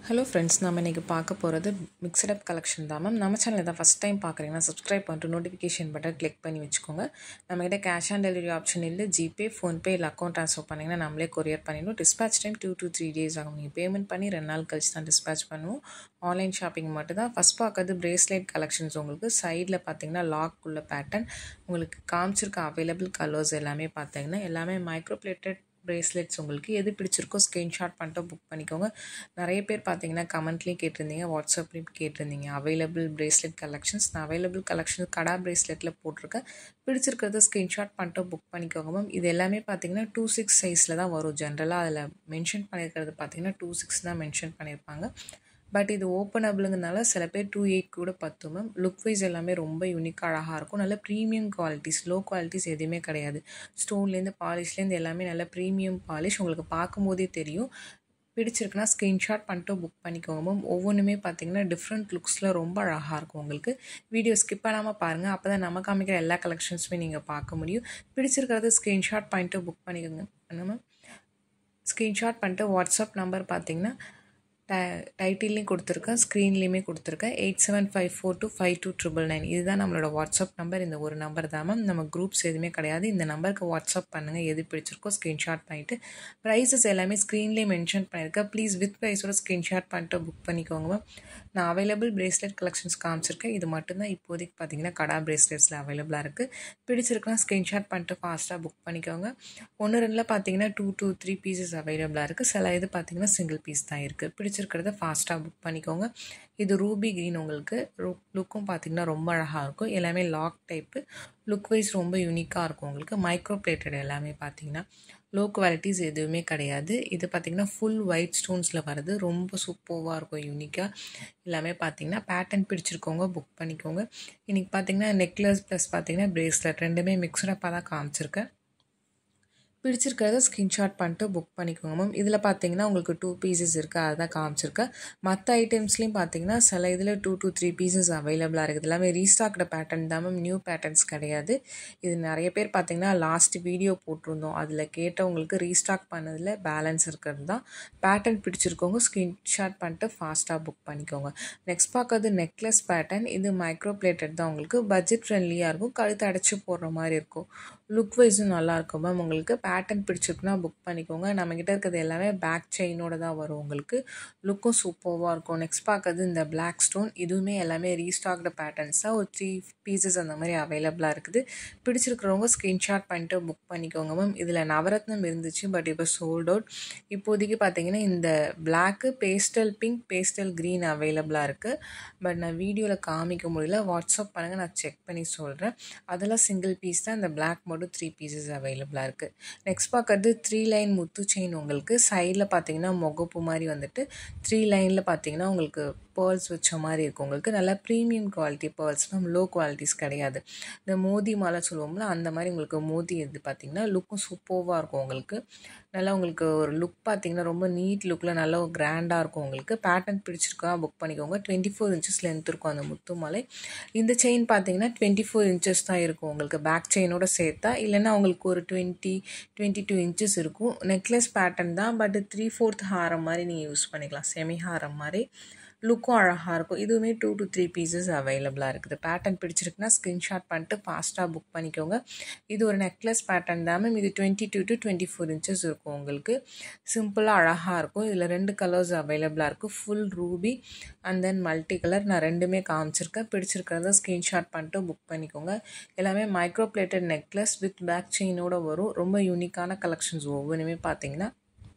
hello friends நம்ம இன்றைக்கி பார்க்க போகிறது மிக்சட் அப் கலெக்ஷன் தான் மேம் நம்ம சேனல் தான் ஃபஸ்ட் டைம் பார்க்குறீங்கன்னா சப்ஸ்கிரைப் பண்ணிட்டு நோட்டிஃபிகேஷன் பட்டன் கிளிக் பண்ணி வச்சுக்கோங்க நம்மகிட்ட கேஷ் ஆன் டெலிவரி ஆப்ஷன் இல்லை ஜிபே ஃபோன்பே இல்லை அக்கௌண்ட் ட்ரான்ஸ்ஃபர் பண்ணிங்கன்னா நம்மளே கொரியர் பண்ணிடுவோம் dispatch time two to three days ஆகும் நீங்கள் பேமெண்ட் பண்ணி ரெண்டு நாள் கழிச்சு தான் டிஸ்பேச் பண்ணுவோம் ஆன்லைன் ஷாப்பிங் மட்டும் தான் ஃபஸ்ட் பார்க்கறது பிரேஸ்லெட் கலெக்ஷன்ஸ் உங்களுக்கு சைடில் பார்த்தீங்கன்னா லாக் உள்ள பேட்டர்ன் உங்களுக்கு காமிச்சிருக்க அவைலபிள் கலர்ஸ் எல்லாமே பார்த்தீங்கன்னா எல்லாமே மைக்ரோ பிளேட்டட் பிரேஸ்லெட்ஸ் உங்களுக்கு எது பிடிச்சிருக்கோ ஸ்க்ரீன்ஷாட் பண்ணிட்டு புக் பண்ணிக்கோங்க நிறைய பேர் பார்த்தீங்கன்னா கமெண்ட்லேயும் கேட்டிருந்தீங்க வாட்ஸ்அப்லேயும் கேட்டிருந்தீங்க அவைலபிள் பிரேஸ்லெட் கலெக்ஷன்ஸ் நான் அவைலபிள் கலெக்ஷன்ஸ் கடா பிரேஸ்லெட்டில் போட்டிருக்கேன் பிடிச்சிருக்கிறத ஸ்க்ரீன்ஷாட் பண்ணிட்டு புக் பண்ணிக்கோங்க மேம் இது எல்லாமே பார்த்தீங்கன்னா டூ சிக்ஸ் சைஸில் தான் வரும் ஜென்ரலாக அதில் மென்ஷன் பண்ணியிருக்கிறது பார்த்தீங்கன்னா டூ சிக்ஸ் தான் மென்ஷன் பண்ணியிருப்பாங்க பட் இது ஓப்பனபிளுங்கிறனால சில பேர் டூ எயிட் கூட பத்தும் மேம் லுக் வைஸ் எல்லாமே ரொம்ப யூனிக்காக அழகாக இருக்கும் நல்ல ப்ரீமியம் குவாலிட்டிஸ் லோ குவாலிட்டிஸ் எதுவுமே கிடையாது ஸ்டோன்லேருந்து பாலிஷ்லேருந்து எல்லாமே நல்ல ப்ரீமியம் பாலிஷ் உங்களுக்கு பார்க்கும்போதே தெரியும் பிடிச்சிருக்குன்னா ஸ்க்ரீன்ஷாட் பண்ணிட்டு புக் பண்ணிக்கோங்க மேம் ஒவ்வொன்றுமே பார்த்தீங்கன்னா டிஃப்ரெண்ட் லுக்ஸில் ரொம்ப அழகாக இருக்கும் உங்களுக்கு வீடியோ ஸ்கிப் பண்ணாமல் பாருங்கள் அப்போ தான் நம்ம காமிக்கிற எல்லா கலெக்ஷன்ஸுமே நீங்கள் பார்க்க முடியும் பிடிச்சிருக்கிறது ஸ்க்ரீன்ஷாட் பண்ணிட்டு புக் பண்ணிக்கோங்க மேம் ஸ்க்ரீன்ஷாட் பண்ணிட்டு வாட்ஸ்அப் நம்பர் பார்த்தீங்கன்னா ட டைட்டில்லையும் கொடுத்துருக்கேன் ஸ்க்ரீன்லேயுமே கொடுத்துருக்கேன் eight seven five four two five two triple nine இதுதான் நம்மளோட வாட்ஸ்அப் நம்பர் இந்த ஒரு நம்பர் தான் மேம் நம்ம குரூப்ஸ் எதுவுமே கிடையாது இந்த நம்பருக்கு வாட்ஸ்அப் பண்ணுங்கள் எது பிடிச்சிருக்கோ ஸ்க்ரீன்ஷாட் பண்ணிவிட்டு ப்ரைஸஸ் எல்லாமே ஸ்க்ரீன்லேயே மென்ஷன் பண்ணியிருக்கேன் ப்ளீஸ் வித் ப்ரைஸோட ஸ்க்ரீன்ஷாட் பண்ணிட்டு புக் பண்ணிக்கோங்க மேம் நான் அவைலபிள் பிரேஸ்லெட் கலெக்ஷன்ஸ் காமிச்சிருக்கேன் இது மட்டும்தான் இப்போதைக்கு பார்த்தீங்கன்னா கடா பிரேஸ்லெட்ஸில் அவைலபிளாக இருக்குது பிடிச்சிருக்குன்னா ஸ்க்ரீன்ஷாட் பண்ணிட்டு ஃபாஸ்ட்டாக புக் பண்ணிக்கோங்க ஒன்று ரெண்டில் பார்த்தீங்கன்னா டூ டூ த்ரீ பீசஸ் அவைலபிளாக இருக்குது சில இது பார்த்தீங்கன்னா சிங்கிள் பீஸ் தான் இருக்குது பிடிச்சிருக்கிறத ஃபாஸ்ட்டாக புக் பண்ணிக்கோங்க இது ரூபி க்ரீன் உங்களுக்கு லுக்கும் பார்த்தீங்கன்னா ரொம்ப அழகாக இருக்கும் எல்லாமே லாக் டைப்பு லுக் வைஸ் ரொம்ப யூனிக்காக இருக்கும் உங்களுக்கு மைக்ரோ பிளேட்டட் எல்லாமே பார்த்தீங்கன்னா லோ குவாலிட்டிஸ் எதுவுமே கிடையாது இது பார்த்திங்கன்னா ஃபுல் ஒயிட் ஸ்டோன்ஸில் வருது ரொம்ப சூப்பர்வாக இருக்கும் யூனிக்காக எல்லாமே பார்த்தீங்கன்னா பேட்டர்ன் பிடிச்சிருக்கோங்க புக் பண்ணிக்கோங்க இன்றைக்கி பார்த்தீங்கன்னா நெக்லஸ் ப்ளஸ் பார்த்தீங்கன்னா பிரேஸ்லெட் ரெண்டுமே மிக்சடப்பாக தான் காமிச்சிருக்கேன் பிடிச்சிருக்கிறத ஸ்க்ரீன்ஷாட் பண்ணிட்டு புக் பண்ணிக்கோங்க மேம் இதில் பார்த்தீங்கன்னா உங்களுக்கு டூ பீசஸ் இருக்குது அதை தான் காமிச்சிருக்கேன் மற்ற ஐட்டம்ஸ்லேயும் பார்த்தீங்கன்னா சில இதில் டூ டூ த்ரீ பீசஸ் அவைலபிளாக இருக்குது எல்லாமே ரீஸ்டாக்டு பேட்டர்ன் தான் மேம் நியூ பேட்டர்ன்ஸ் கிடையாது இது நிறைய பேர் பார்த்தீங்கன்னா லாஸ்ட் வீடியோ போட்டிருந்தோம் அதில் கேட்டவங்களுக்கு ரீஸ்டாக் பண்ணதில் பேலன்ஸ் இருக்கிறது தான் பேட்டர்ன் பிடிச்சிருக்கவங்க ஸ்க்ரீன்ஷாட் பண்ணிட்டு ஃபாஸ்ட்டாக புக் பண்ணிக்கோங்க நெக்ஸ்ட் பார்க்கறது நெக்லஸ் பேட்டர்ன் இது மைக்ரோ பிளேட்டட் தான் உங்களுக்கு பட்ஜெட் ஃப்ரெண்ட்லியாக இருக்கும் கழுத்து அடைச்சி போடுற மாதிரி இருக்கும் லுக் வைஸும் நல்லாயிருக்கும் மேம் உங்களுக்கு பேட்டர்ன் பிடிச்சிருக்குன்னா புக் பண்ணிக்கோங்க நம்மக்கிட்ட இருக்கிறது எல்லாமே பேக் செயினோட தான் வரும் உங்களுக்கு லுக்கும் சூப்பர்வாக இருக்கும் நெக்ஸ்ட் பார்க்கறது இந்த பிளாக் ஸ்டோன் இதுவுமே எல்லாமே ரீஸ்டாக்டு பேட்டர்ன்ஸ் தான் ஒரு த்ரீ பீசஸ் அந்த மாதிரி அவைலபிளாக இருக்குது பிடிச்சிருக்கிறவங்க ஸ்க்ரீன்ஷாட் பண்ணிட்டு புக் பண்ணிக்கோங்க மேம் இதில் நவரத்னம் இருந்துச்சு பட் இப்போ சோல்ட் அவுட் இப்போதைக்கு பார்த்தீங்கன்னா இந்த black pastel pink pastel green அவைலபிளாக இருக்குது பட் நான் வீடியோவில் காமிக்க முடியல வாட்ஸ்அப் பண்ணுங்கள் நான் செக் பண்ணி சொல்கிறேன் அதெல்லாம் சிங்கிள் பீஸ் தான் இந்த பிளாக் மட்டும் த்ரீ பீசஸ் அவைலபிளாக இருக்குது நெக்ஸ்ட் பார்க்கறது த்ரீ லைன் முத்து செயின் உங்களுக்கு சைடில் பார்த்தீங்கன்னா முகப்பு மாதிரி வந்துட்டு த்ரீ லைனில் பார்த்தீங்கன்னா உங்களுக்கு பேர்ல்ஸ் வச்ச மாதிரி இருக்கும் உங்களுக்கு நல்லா premium quality pearls ma'am low qualities கிடையாது இந்த மோதி மாலை சொல்லுவோம்ல அந்த மாதிரி உங்களுக்கு மோதி இது பார்த்திங்கன்னா லுக்கும் சூப்பர்வாக இருக்கும் உங்களுக்கு நல்லா உங்களுக்கு ஒரு லுக் பார்த்திங்கன்னா ரொம்ப நீட் லுக்கில் நல்லா கிராண்டாக இருக்கும் உங்களுக்கு பேட்டர்ன் பிடிச்சிருக்கா புக் பண்ணிக்கோங்க டுவெண்ட்டி ஃபோர் இன்ச்சஸ் லென்த் இருக்கும் அந்த முத்து மாலை இந்த செயின் பார்த்தீங்கன்னா டுவெண்ட்டி ஃபோர் இன்ச்சஸ் தான் இருக்கும் உங்களுக்கு பேக் செயினோட சேர்த்தா இல்லைன்னா உங்களுக்கு ஒரு டுவெண்ட்டி டுவெண்ட்டி டூ இன்ச்சஸ் இருக்கும் நெக்லஸ் பேட்டர்ன் தான் பட் த்ரீ ஃபோர்த் ஹாரம் மாதிரி நீங்கள் யூஸ் பண்ணிக்கலாம் செமி ஹாரம் மாதிரி லுக்கும் அழகாக இருக்கும் இதுவுமே டூ டு த்ரீ பீசஸ் அவைலபிளாக இருக்குது பேட்டர்ன் பிடிச்சிருக்குன்னா ஸ்க்ரீன்ஷாட் பண்ணிட்டு ஃபாஸ்ட்டாக புக் பண்ணிக்கோங்க இது ஒரு நெக்லஸ் பேட்டர்ன் தான் மேம் இது twenty two to twenty four inches இருக்கும் உங்களுக்கு சிம்பிளாக அழகாக இருக்கும் இதில் ரெண்டு கலர்ஸ் அவைலபிளாக இருக்குது full ruby and then multi colour நான் ரெண்டுமே காமிச்சிருக்கேன் பிடிச்சிருக்கிறத ஸ்க்ரீன்ஷாட் பண்ணிட்டு புக் பண்ணிக்கோங்க எல்லாமே micro plated necklace with back செயினோட வரும் ரொம்ப யூனிக்கான கலெக்ஷன்ஸ் ஒவ்வொன்றுமே பார்த்தீங்கன்னா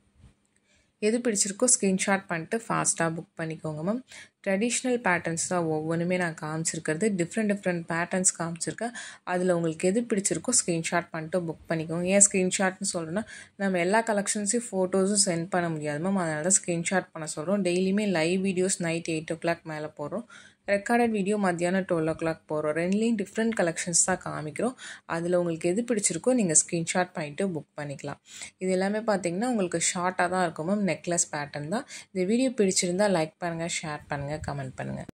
எது பிடிச்சிருக்கோ ஸ்க்ரீன்ஷாட் பண்ணிட்டு ஃபாஸ்ட்டாக புக் பண்ணிக்கோங்க மேம் ட்ரெடிஷ்னல் பேட்டர்ன்ஸ் தான் ஒவ்வொன்றுமே நான் காமிச்சிருக்கிறது டிஃப்ரெண்ட் டிஃப்ரெண்ட் பேட்டர்ன்ஸ் காமிச்சிருக்கேன் அதில் உங்களுக்கு எது பிடிச்சிருக்கோ ஸ்க்ரீன்ஷாட் பண்ணிட்டு புக் பண்ணிக்கோங்க ஏன் ஸ்க்ரீன்ஷாட்னு சொல்கிறேன்னா நம்ம எல்லா கலெக்ஷன்ஸையும் ஃபோட்டோஸும் சென்ட் பண்ண முடியாது மேம் அதனால தான் ஸ்க்ரீன்ஷாட் பண்ண சொல்கிறோம் டெய்லியுமே live videos night eight o'clock மேலே போடுறோம் ரெக்கார்டட் வீடியோ மத்தியானம் டுவெல் ஓ கிளாக் போகிறோம் ரெண்டுலேயும் டிஃப்ரெண்ட் கலெக்ஷன்ஸ் தான் காமிக்கிறோம் அதில் உங்களுக்கு எது பிடிச்சிருக்கோ நீங்கள் ஸ்க்ரீன்ஷாட் பண்ணிவிட்டு புக் பண்ணிக்கலாம் இது எல்லாமே பார்த்தீங்கன்னா உங்களுக்கு ஷார்ட்டாக தான் இருக்கும் மேம் நெக்லஸ் பேட்டர்ன் தான் இந்த வீடியோ பிடிச்சிருந்தால் லைக் பண்ணுங்கள் ஷேர் பண்ணுங்கள் கமெண்ட் பண்ணுங்கள்